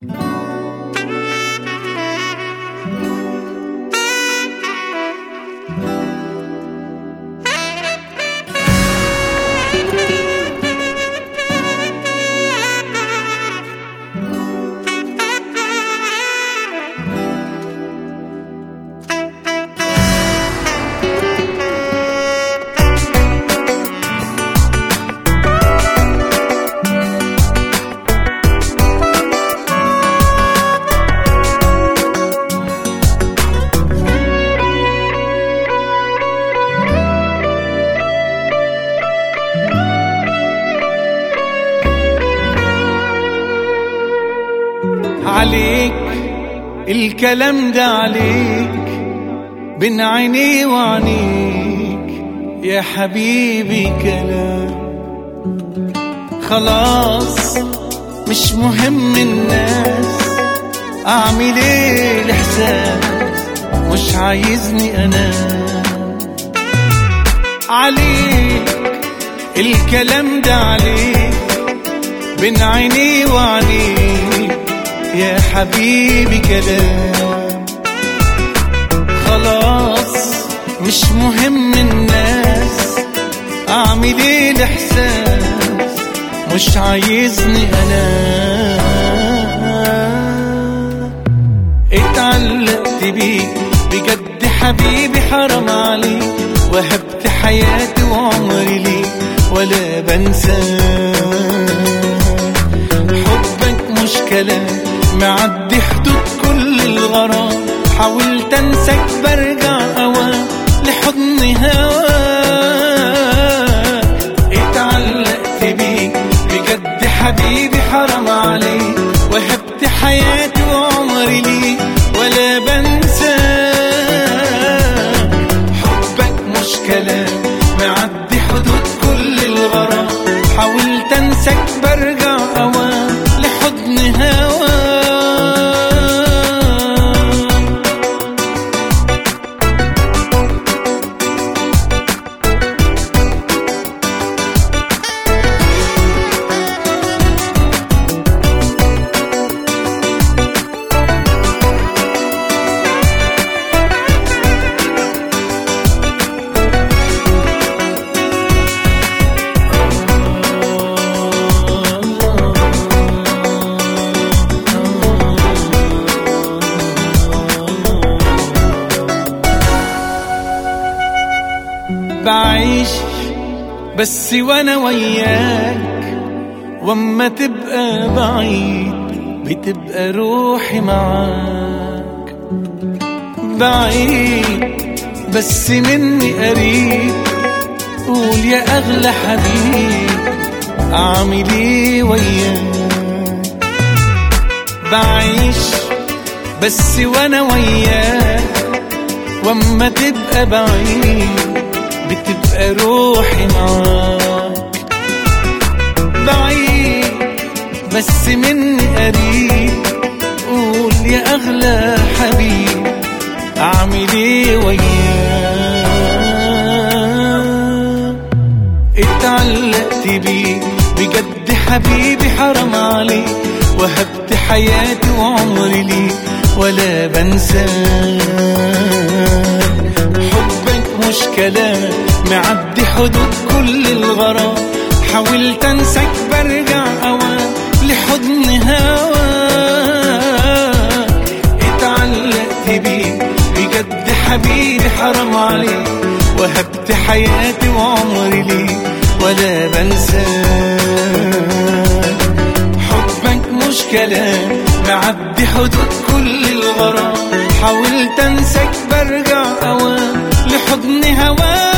عليك الكلام ده عليك بين عيني وعنيك يا حبيبي كلام خلاص مش مهم الناس اعمل ايه الاحساس مش عايزني انا عليك الكلام ده عليك بين عيني وعنيك يا حبيبي كلام خلاص مش مهم الناس اعمل ايه الاحساس مش عايزني انا اتعلقت بيك بجد حبيبي حرام عليك وهبت حياتي وعمري ليك ولا بنساك حبك مش كلام معدي حدود كل الغرام حاولت انساك برجع اوام لحضن هواك اتعلقت بيك بجد حبيبي حرام عليك وهبت حياتي وعمري ليك ولا بنساك حبك مش كلام معدي حدود كل الغرام حاولت انساك برجع اوام لحضن هواك بعيش بس وانا وياك واما تبقى بعيد بتبقى روحي معاك بعيد بس مني قريب قول يا اغلى حبيب اعمل ايه وياك بعيش بس وانا وياك واما تبقى بعيد بتبقى روحي معاك بعيد بس مني قريب قول يا اغلى حبيب اعمل ايه وياك اتعلقت بيك بجد حبيبي حرام عليك وهبت حياتي وعمري ليك ولا بنساك حبك مش كلام معدي حدود كل الغرام حاولت انساك برجع اوام لحضن هواك اتعلقت بيك بجد حبيبي حرام عليك وهبت حياتي وعمري ليك ولا بنساك حبك مش كلام معدي حدود كل الغرام حاولت انساك برجع اوام لحضن هواك